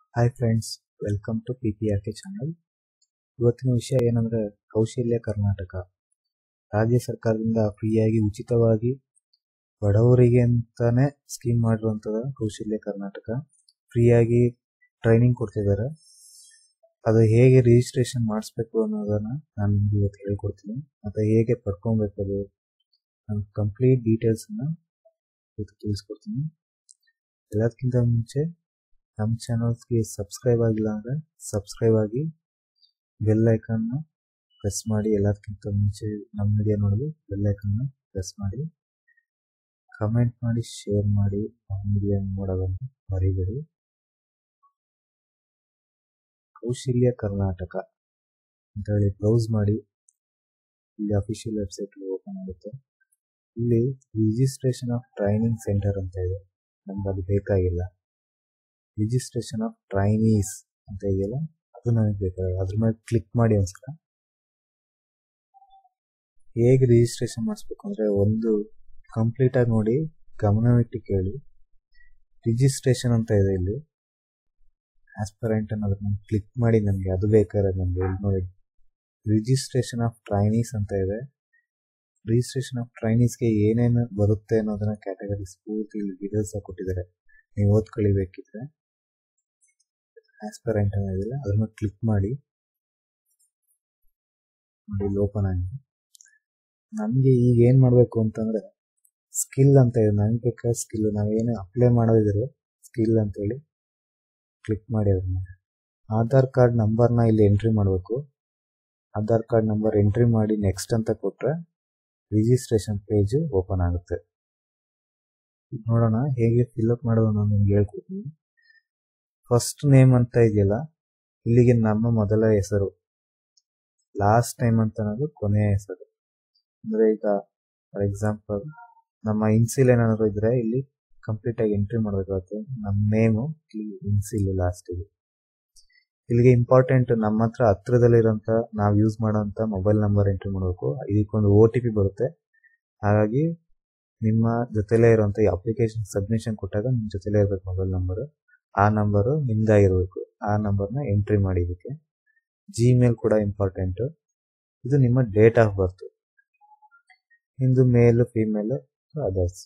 hi friends welcome to P P R K channel ಇವತ್ತಿನ ವಿಷಯ ಏನಂದ್ರೆ ಕೌಶಲ್ಯ ಕರ್ನಾಟಕ ರಾಜ್ಯ ಸರ್ಕಾರದಿಂದ ಫ್ರೀಯಾಗಿ ಉಚಿತವಾಗಿ ಬಡವರಿಗೆ ಅಂತಾನೆ ಸ್ಕೀಮ್ ಮಾಡಿರುವಂಥದ್ದು ಕೌಶಲ್ಯ ಕರ್ನಾಟಕ ಫ್ರೀಯಾಗಿ ಟ್ರೈನಿಂಗ್ ಕೊಡ್ತಿದ್ದಾರೆ ಅದು ಹೇಗೆ ರಿಜಿಸ್ಟ್ರೇಷನ್ ಮಾಡಿಸ್ಬೇಕು ಅನ್ನೋದನ್ನ ನಾನು ನಿಮ್ಗೆ ಇವತ್ತು ಹೇಳ್ಕೊಡ್ತೀನಿ ಮತ್ತೆ ಹೇಗೆ ಪಡ್ಕೊಬೇಕು ಅದು ನಾನು ಕಂಪ್ಲೀಟ್ ಡೀಟೇಲ್ಸನ್ನ ಇವತ್ತು ತಿಳಿಸ್ಕೊಡ್ತೀನಿ ಎಲ್ಲದಕ್ಕಿಂತ ಮುಂಚೆ ನಮ್ಮ ಚಾನಲ್ಸ್ಗೆ ಸಬ್ಸ್ಕ್ರೈಬ್ ಆಗಿಲ್ಲ ಅಂದರೆ ಸಬ್ಸ್ಕ್ರೈಬ್ ಆಗಿ ಬೆಲ್ ಐಕನ್ನ ಪ್ರೆಸ್ ಮಾಡಿ ಎಲ್ಲದಕ್ಕಿಂತ ಮುಂಚೆ ನಮ್ಮ ವಿಡಿಯೋ ನೋಡಲು ಬೆಲ್ ಐಕನ್ನ ಪ್ರೆಸ್ ಮಾಡಿ ಕಮೆಂಟ್ ಮಾಡಿ ಶೇರ್ ಮಾಡಿ ನಮ್ಮ ವಿಡಿಯೋ ನೋಡೋದನ್ನು ಮರಿಬೇಡಿ ಕೌಶಲ್ಯ ಕರ್ನಾಟಕ ಅಂತ ಹೇಳಿ ಬ್ರೌಸ್ ಮಾಡಿ ಇಲ್ಲಿ ಅಫಿಷಿಯಲ್ ವೆಬ್ಸೈಟ್ ಓಪನ್ ಆಗುತ್ತೆ ಇಲ್ಲಿ ರಿಜಿಸ್ಟ್ರೇಷನ್ ಆಫ್ ಟ್ರೈನಿಂಗ್ ಸೆಂಟರ್ ಅಂತ ಇದೆ ನಮ್ಗೆ ಅದು ಬೇಕಾಗಿಲ್ಲ ರಿಜಿಸ್ಟ್ರೇಷನ್ ಆಫ್ ಟ್ರೈನೀಸ್ ಅಂತ ಇದೆಯಲ್ಲ ಅದು ನನಗೆ ಬೇಕಾಗಿಲ್ಲ ಅದ್ರ ಮೇಲೆ ಕ್ಲಿಕ್ ಮಾಡಿ ಅನ್ಸಲ್ಲ ಹೇಗೆ ರಿಜಿಸ್ಟ್ರೇಷನ್ ಮಾಡಿಸ್ಬೇಕು ಅಂದರೆ ಒಂದು ಕಂಪ್ಲೀಟಾಗಿ ನೋಡಿ ಗಮನವಿಟ್ಟು ಕೇಳಿ ರಿಜಿಸ್ಟ್ರೇಷನ್ ಅಂತ ಇದೆ ಇಲ್ಲಿ ಆಸ್ಪರೆಂಟ್ ಅನ್ನೋದನ್ನ ಕ್ಲಿಕ್ ಮಾಡಿ ನನಗೆ ಅದು ಬೇಕಾದ್ರೆ ನನಗೆ ಇಲ್ಲಿ ನೋಡಿ ರಿಜಿಸ್ಟ್ರೇಷನ್ ಆಫ್ ಟ್ರೈನೀಸ್ ಅಂತ ಇದೆ ರಿಜಿಸ್ಟ್ರೇಷನ್ ಆಫ್ ಟ್ರೈನೀಸ್ಗೆ ಏನೇನು ಬರುತ್ತೆ ಅನ್ನೋದನ್ನ ಕ್ಯಾಟಗರೀಸ್ ಪೂರ್ತಿ ಇಲ್ಲಿ ಡೀಟೇಲ್ಸ್ ಕೊಟ್ಟಿದ್ದಾರೆ ನೀವು ಓದ್ಕೊಳಿಬೇಕಿದ್ರೆ ಆಸ್ಪರೆಂಟ್ ಅನ್ನೋದಿಲ್ಲ ಅದನ್ನ ಕ್ಲಿಕ್ ಮಾಡಿ ನೋಡಿ ಇಲ್ಲಿ ಓಪನ್ ಆಗಿದೆ ನಮಗೆ ಈಗ ಏನು ಮಾಡಬೇಕು ಅಂತಂದ್ರೆ ಸ್ಕಿಲ್ ಅಂತ ಇದೆ ನನಗೆ ಬೇಕಾದ ಸ್ಕಿಲ್ ನಾವೇನು ಅಪ್ಲೈ ಮಾಡೋದಿದ್ರೆ ಸ್ಕಿಲ್ ಅಂತೇಳಿ ಕ್ಲಿಕ್ ಮಾಡಿ ಅದನ್ನ ಆಧಾರ್ ಕಾರ್ಡ್ ನಂಬರ್ನ ಇಲ್ಲಿ ಎಂಟ್ರಿ ಮಾಡಬೇಕು ಆಧಾರ್ ಕಾರ್ಡ್ ನಂಬರ್ ಎಂಟ್ರಿ ಮಾಡಿ ನೆಕ್ಸ್ಟ್ ಅಂತ ಕೊಟ್ಟರೆ ರಿಜಿಸ್ಟ್ರೇಷನ್ ಪೇಜ್ ಓಪನ್ ಆಗುತ್ತೆ ನೋಡೋಣ ಹೇಗೆ ಫಿಲ್ಅಪ್ ಮಾಡೋದು ನಾನು ನಿಮ್ಗೆ ಹೇಳ್ಕೊಡ್ತೀನಿ ಫಸ್ಟ್ ನೇಮ್ ಅಂತ ಇದೆಯಲ್ಲ ಇಲ್ಲಿಗೆ ನಮ್ಮ ಮೊದಲ ಹೆಸರು ಲಾಸ್ಟ್ ಟೈಮ್ ಅಂತ ಅನ್ನೋದು ಕೊನೆಯ ಹೆಸರು ಅಂದ್ರೆ ಈಗ ಫಾರ್ ಎಕ್ಸಾಂಪಲ್ ನಮ್ಮ ಇನ್ಸಿಲ್ ಏನಾದ್ರು ಇದ್ರೆ ಇಲ್ಲಿ ಕಂಪ್ಲೀಟ್ ಆಗಿ ಎಂಟ್ರಿ ಮಾಡಬೇಕಾಗುತ್ತೆ ನಮ್ಮ ನೇಮು ಇನ್ಸಿಲ್ ಲಾಸ್ಟಿಗೆ ಇಲ್ಲಿಗೆ ಇಂಪಾರ್ಟೆಂಟ್ ನಮ್ಮ ಹತ್ರ ಹತ್ರದಲ್ಲಿರೋಂಥ ನಾವು ಯೂಸ್ ಮಾಡೋಂಥ ಮೊಬೈಲ್ ನಂಬರ್ ಎಂಟ್ರಿ ಮಾಡಬೇಕು ಇದಕ್ಕೊಂದು ಓ ಟಿ ಪಿ ಬರುತ್ತೆ ಹಾಗಾಗಿ ನಿಮ್ಮ ಜೊತೆಲೇ ಇರುವಂಥ ಈ ಅಪ್ಲಿಕೇಶನ್ ಸಬ್ಮಿಷನ್ ಕೊಟ್ಟಾಗ ನಿಮ್ಮ ಜೊತೆಲೇ ಇರಬೇಕು ಮೊಬೈಲ್ ನಂಬರು ಆ ನಂಬರು ನಿಮ್ದಾಗಿರ್ಬೇಕು ಆ ನಂಬರ್ನ ಎಂಟ್ರಿ ಮಾಡಿ ಇದಕ್ಕೆ ಜಿಮೇಲ್ ಕೂಡ ಇಂಪಾರ್ಟೆಂಟು ಇದು ನಿಮ್ಮ ಡೇಟ್ ಆಫ್ ಬರ್ತ್ ನಿಮ್ಮದು ಮೇಲು ಫೀಮೇಲು ಅದರ್ಸ್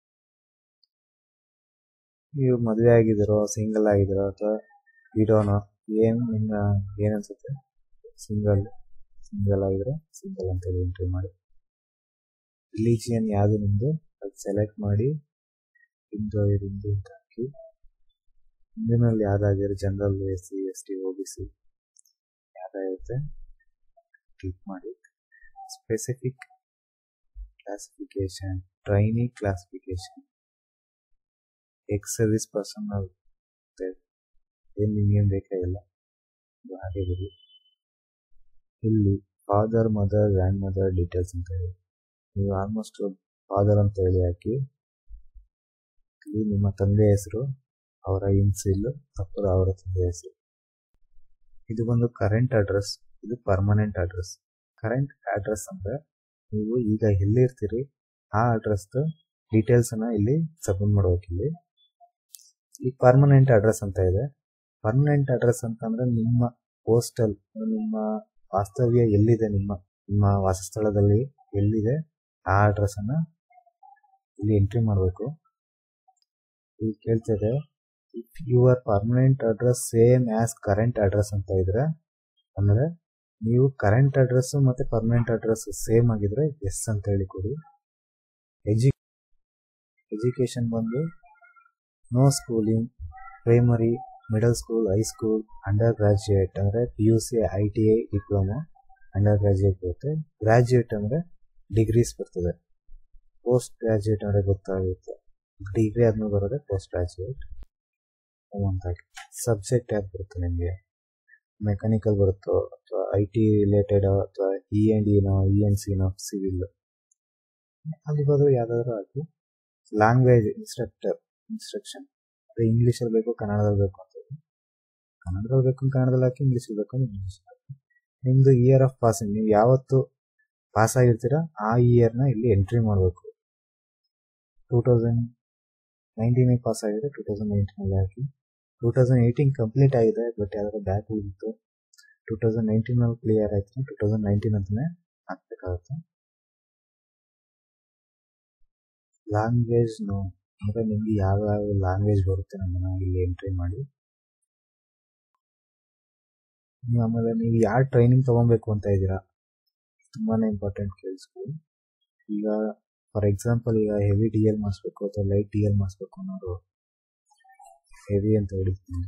ನೀವು ಮದುವೆ ಆಗಿದ್ದೀರೋ ಸಿಂಗಲ್ ಆಗಿದ್ದೀರೋ ಅಥವಾ ಇಡೋನೋ ಏನು ನಿಮ್ಮ ಏನನ್ಸುತ್ತೆ ಸಿಂಗಲ್ ಸಿಂಗಲ್ ಆಗಿದ್ರೆ ಸಿಂಗಲ್ ಅಂತೇಳಿ ಎಂಟ್ರಿ ಮಾಡಿ ರಿಲಿಜಿಯನ್ ಯಾವುದು ನಿಮ್ಮದು ಅದು ಸೆಲೆಕ್ಟ್ ಮಾಡಿ ಹಿಂದೂ ಹಿಂದೂ ಅಂತ ಹಾಕಿ ಹಿಂದಿನಲ್ಲಿ ಯಾವ್ದಾಗಿರೋ general S C S T O B C ಯಾವ್ದಾಗಿರುತ್ತೆ ಕ್ಲಿಕ್ ಮಾಡಿ specific classification trainee classification ex service personal ಏನು ನಿಮ್ಗೇನು ಬೇಕಾಗಿಲ್ಲ ಇದು ಹಾಗೆ ಬಿಡಿ ಇಲ್ಲಿ father mother grandmother details ಅಂತ ಹೇಳಿ ನೀವು ಆಲ್ಮೋಸ್ಟ್ ಫಾದರ್ ಅಂತ ಹೇಳಿ ಹಾಕಿ ಇಲ್ಲಿ ನಿಮ್ಮ ತಂದೆ ಹೆಸರು ಅವರ ಇನ್ಸಿಲ್ ಅಥವಾ ಅವರ ತಂದೆ ಹೆಸರು ಇದು ಒಂದು ಕರೆಂಟ್ ಅಡ್ರೆಸ್ ಇದು ಪರ್ಮನೆಂಟ್ ಅಡ್ರೆಸ್ ಕರೆಂಟ್ ಅಡ್ರೆಸ್ ಅಂದ್ರೆ ನೀವು ಈಗ ಎಲ್ಲಿರ್ತೀರಿ ಆ ಅಡ್ರೆಸ್ದು ಡೀಟೇಲ್ಸನ್ನು ಇಲ್ಲಿ ಸಬ್ಮಿಟ್ ಮಾಡ್ಬೇಕು ಇಲ್ಲಿ ಈ ಪರ್ಮನೆಂಟ್ ಅಡ್ರೆಸ್ ಅಂತ ಇದೆ ಪರ್ಮನೆಂಟ್ ಅಡ್ರೆಸ್ ಅಂತಂದ್ರೆ ನಿಮ್ಮ ಪೋಸ್ಟಲ್ ನಿಮ್ಮ ವಾಸ್ತವ್ಯ ಎಲ್ಲಿದೆ ನಿಮ್ಮ ನಿಮ್ಮ ವಾಸಸ್ಥಳದಲ್ಲಿ ಎಲ್ಲಿದೆ ಆ ಅಡ್ರೆಸ್ ಅನ್ನ ಇಲ್ಲಿ ಎಂಟ್ರಿ ಮಾಡಬೇಕು ಇಲ್ಲಿ ಕೇಳ್ತಿದೆ if your permanent address same as current address ಅಂತ ಇದ್ರೆ ಅಂದ್ರೆ ನೀವು ಕರೆಂಟ್ ಅಡ್ರೆಸ್ ಮತ್ತೆ ಪರ್ಮನೆಂಟ್ ಅಡ್ರೆಸ್ ಸೇಮ್ ಆಗಿದ್ರೆ ಎಸ್ ಅಂತ ಹೇಳಿ ಕೊಡಿ ಎಜು ಎಜುಕೇಶನ್ ಬಂದು no schooling primary middle school high school undergraduate ಅಂದರೆ P U C I T I diploma undergraduate ಬರುತ್ತೆ ಗ್ರಾಜ್ಯುಯೇಟ್ ಅಂದರೆ ಡಿಗ್ರೀಸ್ ಬರ್ತದೆ ಪೋಸ್ಟ್ ಗ್ರಾಜ್ಯುಯೇಟ್ ಅಂದರೆ ಗೊತ್ತಾಗುತ್ತೆ ಡಿಗ್ರಿ ಆದ್ಮೇಲೆ ಬರೋದೆ ಪೋಸ್ಟ್ ಗ್ರಾಜ್ಯುಯೇಟ್ ಅಂತಾಗಿ ಸಬ್ಜೆಕ್ಟ್ ಯಾವ್ದು ಬರುತ್ತೆ ನಿಮಗೆ ಮೆಕ್ಯಾನಿಕಲ್ ಬರುತ್ತೋ ಅಥವಾ ಐ ಟಿ ರಿಲೇಟೆಡ್ ಅಥವಾ ಇ ಎನ್ ಡಿನೋ ಇ ಎನ್ ಸಿನೋ ಸಿವಿಲ್ ಅಲ್ಲಿ ಬರೋದು ಯಾವುದಾದ್ರೂ ಹಾಕಿ ಲ್ಯಾಂಗ್ವೇಜ್ ಇನ್ಸ್ಟ್ರಕ್ಟರ್ ಇನ್ಸ್ಟ್ರಕ್ಷನ್ ಅದು ಇಂಗ್ಲೀಷಲ್ಲಿ ಬೇಕು ಕನ್ನಡದಲ್ಲಿ ಬೇಕು ಅಂತ ಕನ್ನಡದಲ್ಲಿ ಬೇಕು ಕನ್ನಡದಲ್ಲಿ ಹಾಕಿ ಇಂಗ್ಲೀಷಲ್ಲಿ ಬೇಕು ಇಂಗ್ಲೀಷ್ ಹಾಕಿ ನಿಮ್ಮದು ಇಯರ್ ಆಫ್ ಪಾಸಿಂಗ್ ನೀವು ಯಾವತ್ತು ಪಾಸ್ ಆಗಿರ್ತೀರಾ ಆ ಇಯರ್ನ ಇಲ್ಲಿ ಎಂಟ್ರಿ ಮಾಡಬೇಕು ಟೂ ತೌಸಂಡ್ ನೈನ್ಟೀನಿಗೆ ಪಾಸ್ ಆಗಿದ್ರೆ ಟೂ ತೌಸಂಡ್ ನೈನ್ಟೀನಲ್ಲಿ ಹಾಕಿ ಟೂ ತೌಸಂಡ್ ಏಯ್ಟೀನ್ ಕಂಪ್ಲೀಟ್ ಆಗಿದೆ ಬಟ್ ಯಾವ್ದಾದ್ರು ಬ್ಯಾಕ್ ಉಳಿದಿತ್ತು ಟೂ ತೌಸಂಡ್ ನೈನ್ಟೀನಲ್ಲಿ ಕ್ಲಿಯರ್ ಆಯ್ತು ಟೂ ತೌಸಂಡ್ ನೈನ್ಟೀನ್ ಅಂತಲೇ ಹಾಕ್ಬೇಕಾಗುತ್ತೆ ಲ್ಯಾಂಗ್ವೇಜ್ ನೋ ಅಂದರೆ ನಿಮಗೆ ಯಾವ ಯಾವ ಲ್ಯಾಂಗ್ವೇಜ್ ಬರುತ್ತೆ ನಮ್ಮನ್ನ ಇಲ್ಲಿ ಎಂಟ್ರಿ ಮಾಡಿ ನೀವು ಆಮೇಲೆ ನೀವು ಯಾರು ಟ್ರೈನಿಂಗ್ ತೊಗೊಬೇಕು ಅಂತ ಇದ್ದೀರಾ ತುಂಬಾ ಇಂಪಾರ್ಟೆಂಟ್ ಕೇಳಿಸ್ಕೊಳ್ಳಿ ಈಗ ಫಾರ್ ಎಕ್ಸಾಂಪಲ್ ಈಗ ಹೆವಿ ಡಿ ಎಲ್ ಮಾಡಿಸ್ಬೇಕು ಅಥವಾ ಲೈಟ್ ಡಿ ಎಲ್ ಮಾಡಿಸ್ಬೇಕು ಅನ್ನೋರು ಹೆವಿ ಅಂತ ಹೊಡಿತೀನಿ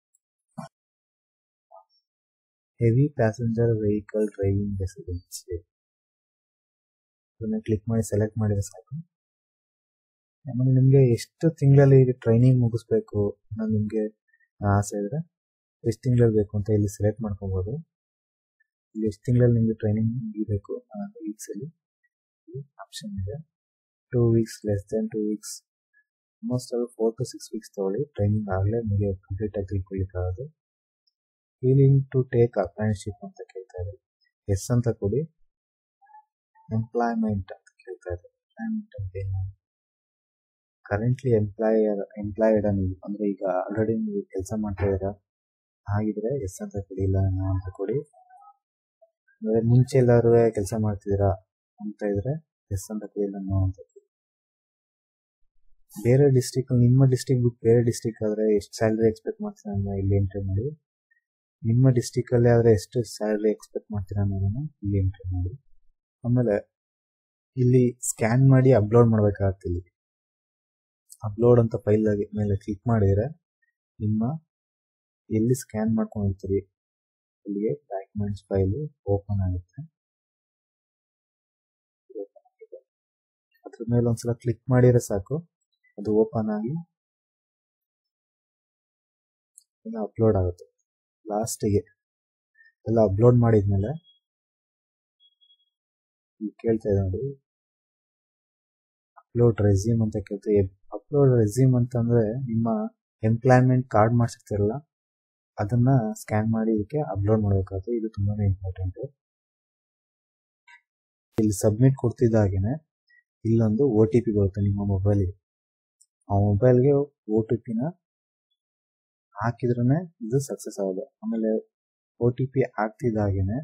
heavy passenger vehicle driving residency ಅದನ್ನ ಕ್ಲಿಕ್ ಮಾಡಿ ಸೆಲೆಕ್ಟ್ ಮಾಡಿದ್ರೆ ಸಾಕು ಆಮೇಲೆ ನಿಮಗೆ ಎಷ್ಟು ತಿಂಗಳಲ್ಲಿ ಟ್ರೈನಿಂಗ್ ಮುಗಿಸ್ಬೇಕು ಅನ್ನೋದು ನಿಮಗೆ ಆಸೆ ಇದ್ರೆ ಎಷ್ಟು ತಿಂಗಳಲ್ಲಿ ಬೇಕು ಅಂತ ಇಲ್ಲಿ ಸೆಲೆಕ್ಟ್ ಮಾಡ್ಕೋಬೋದು ಇಲ್ಲಿ ಎಷ್ಟು ತಿಂಗಳಲ್ಲಿ ನಿಮಗೆ ಟ್ರೈನಿಂಗ್ ಮುಗಿಬೇಕು ವೀಕ್ಸಲ್ಲಿ ಆಪ್ಷನ್ ಇದೆ two weeks less than two weeks almost ಅದು ಫೋರ್ ಟು ಸಿಕ್ಸ್ ವೀಕ್ಸ್ ತೊಗೊಳ್ಳಿ ಟ್ರೈನಿಂಗ್ ಆಗಲೇ ನಿಮಗೆ ಕಂಪ್ಲೀಟ್ ಆಗಿ ತಿಳ್ಕೊಳ್ಳಿಕ್ಕಾಗೋದು ಫೀಲಿಂಗ್ ಟು ಟೇಕ್ ಅಪ್ರೆಂಟಿಶಿಪ್ ಅಂತ ಕೇಳ್ತಾ ಇದೆ ಎಸ್ ಅಂತ ಕೊಡಿ ಎಂಪ್ಲಾಯ್ಮೆಂಟ್ ಅಂತ ಕೇಳ್ತಾ ಇದೆ ಎಂಪ್ಲಾಯ್ಮೆಂಟ್ ಅಂತ ಏನು ಕರೆಂಟ್ಲಿ ಎಂಪ್ಲಾಯರ್ ಎಂಪ್ಲಾಯ್ಡ್ ನೀವು ಅಂದರೆ ಈಗ ಆಲ್ರೆಡಿ ನೀವು ಕೆಲಸ ಮಾಡ್ತಾ ಇದ್ದೀರಾ ಹಾಗಿದ್ರೆ ಎಸ್ ಅಂತ ಕೊಡಿ ಇಲ್ಲ ನೋ ಅಂತ ಕೊಡಿ ಅಂದರೆ ಮುಂಚೆ ಎಲ್ಲಾರು ಕೆಲಸ ಮಾಡ್ತಿದ್ದೀರಾ ಅಂತ ಇದ್ರೆ ಎಸ್ ಅಂತ ಕೊಡಿ ಇಲ್ಲ ನೋ ಅಂತ ಕೊಡಿ ಬೇರೆ ಡಿಸ್ಟಿಕ್ ನಿಮ್ಮ ಡಿಸ್ಟಿಕ್ ಬಿಟ್ಟು ಬೇರೆ ಡಿಸ್ಟಿಕ್ ಆದರೆ ಎಷ್ಟು ಸ್ಯಾಲ್ರಿ ಎಕ್ಸ್ಪೆಕ್ಟ್ ಮಾಡ್ತೀರಾ ಅನ್ನೋ ಇಲ್ಲಿ ಎಂಟ್ರಿ ಮಾಡಿ ನಿಮ್ಮ ಡಿಸ್ಟಿಕಲ್ಲಿ ಆದರೆ ಎಷ್ಟು ಸ್ಯಾಲ್ರಿ ಎಕ್ಸ್ಪೆಕ್ಟ್ ಮಾಡ್ತೀರಾ ಅನ್ನೋದನ್ನು ಇಲ್ಲಿ ಎಂಟ್ರಿ ಮಾಡಿ ಆಮೇಲೆ ಇಲ್ಲಿ ಸ್ಕ್ಯಾನ್ ಮಾಡಿ ಅಪ್ಲೋಡ್ ಮಾಡಬೇಕಾಗತ್ತೆ ಇಲ್ಲಿ ಅಪ್ಲೋಡ್ ಅಂತ ಫೈಲ್ ಮೇಲೆ ಕ್ಲಿಕ್ ಮಾಡಿದರೆ ನಿಮ್ಮ ಎಲ್ಲಿ ಸ್ಕ್ಯಾನ್ ಮಾಡ್ಕೊಂಡಿರ್ತೀರಿ ಅಲ್ಲಿಗೆ ಡಾಕ್ಯುಮೆಂಟ್ಸ್ ಫೈಲು ಓಪನ್ ಆಗುತ್ತೆ ಅದ್ರ ಮೇಲೆ ಒಂದ್ಸಲ ಕ್ಲಿಕ್ ಮಾಡಿದ್ರೆ ಸಾಕು ಅದು ಓಪನ್ ಆಗಿ ಎಲ್ಲ ಅಪ್ಲೋಡ್ ಆಗುತ್ತೆ ಲಾಸ್ಟಿಗೆ ಎಲ್ಲ ಅಪ್ಲೋಡ್ ಮಾಡಿದ್ಮೇಲೆ ಕೇಳ್ತಾ ಇದೆ ನೋಡಿ ಅಪ್ಲೋಡ್ ರೆಸ್ಯೂಮ್ ಅಂತ ಕೇಳ್ತಾ ಅಪ್ಲೋಡ್ ರೆಸ್ಯೂಮ್ ಅಂತಂದ್ರೆ ನಿಮ್ಮ ಎಂಪ್ಲಾಯ್ಮೆಂಟ್ ಕಾರ್ಡ್ ಮಾಡಿಸಿರ್ತಿರಲ್ಲ ಅದನ್ನ ಸ್ಕ್ಯಾನ್ ಮಾಡಿ ಇದಕ್ಕೆ ಅಪ್ಲೋಡ್ ಮಾಡಬೇಕಾಗುತ್ತೆ ಇದು ತುಂಬಾನೇ ಇಂಪಾರ್ಟೆಂಟ್ ಇಲ್ಲಿ ಸಬ್ಮಿಟ್ ಕೊಡ್ತಿದ್ದಾಗೇನೆ ಇಲ್ಲೊಂದು ಒ ಟಿ ಪಿ ಬರುತ್ತೆ ನಿಮ್ಮ ಮೊಬೈಲಿಗೆ ಆ ಮೊಬೈಲ್ಗೆ ಒ ಟಿ ಪಿನ ಹಾಕಿದ್ರೇ ಇದು ಸಕ್ಸಸ್ ಆಗೋದು ಆಮೇಲೆ ಒ ಟಿ ಪಿ ಹಾಕ್ತಿದ್ದಾಗೇನೆ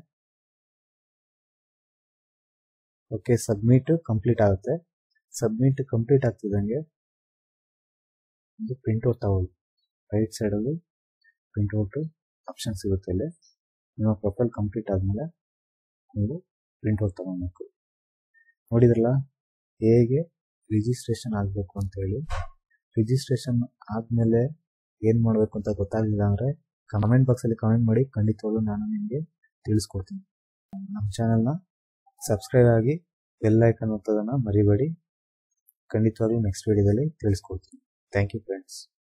ಓಕೆ ಸಬ್ಮಿಟ್ ಕಂಪ್ಲೀಟ್ ಆಗುತ್ತೆ ಸಬ್ಮಿಟ್ ಕಂಪ್ಲೀಟ್ ಆಗ್ತಿದ್ದಂಗೆ ಒಂದು ಪ್ರಿಂಟ್ಔಟ್ ತಗೊಳ್ಳಿ ರೈಟ್ ಸೈಡಲ್ಲಿ ಪ್ರಿಂಟ್ಔಟ್ ಆಪ್ಷನ್ ಸಿಗುತ್ತೆ ಇಲ್ಲಿ ನಿಮ್ಮ ಪ್ರೊಫೈಲ್ ಕಂಪ್ಲೀಟ್ ಆದಮೇಲೆ ನೀವು ಪ್ರಿಂಟ್ಔಟ್ ತಗೊಬೇಕು ನೋಡಿದ್ರಲ್ಲ ಹೇಗೆ ರಿಜಿಸ್ಟ್ರೇಷನ್ ಆಗಬೇಕು ಅಂತೇಳಿ ರಿಜಿಸ್ಟ್ರೇಷನ್ ಆದಮೇಲೆ ಏನು ಮಾಡಬೇಕು ಅಂತ ಗೊತ್ತಾಗಲಿಲ್ಲ ಅಂದರೆ ಕಮೆಂಟ್ ಬಾಕ್ಸಲ್ಲಿ ಕಮೆಂಟ್ ಮಾಡಿ ಖಂಡಿತವಾಗ್ಲೂ ನಾನು ನಿಮಗೆ ತಿಳಿಸ್ಕೊಡ್ತೀನಿ ನಮ್ಮ ಚಾನಲ್ನ ಸಬ್ಸ್ಕ್ರೈಬ್ ಆಗಿ ಬೆಲ್ ಐಕನ್ ಒತ್ತೋದನ್ನು ಮರಿಬೇಡಿ ಖಂಡಿತವಾಗ್ಲೂ ನೆಕ್ಸ್ಟ್ ವಿಡಿಯೋದಲ್ಲಿ ತಿಳಿಸ್ಕೊಡ್ತೀನಿ ಥ್ಯಾಂಕ್ ಯು ಫ್ರೆಂಡ್ಸ್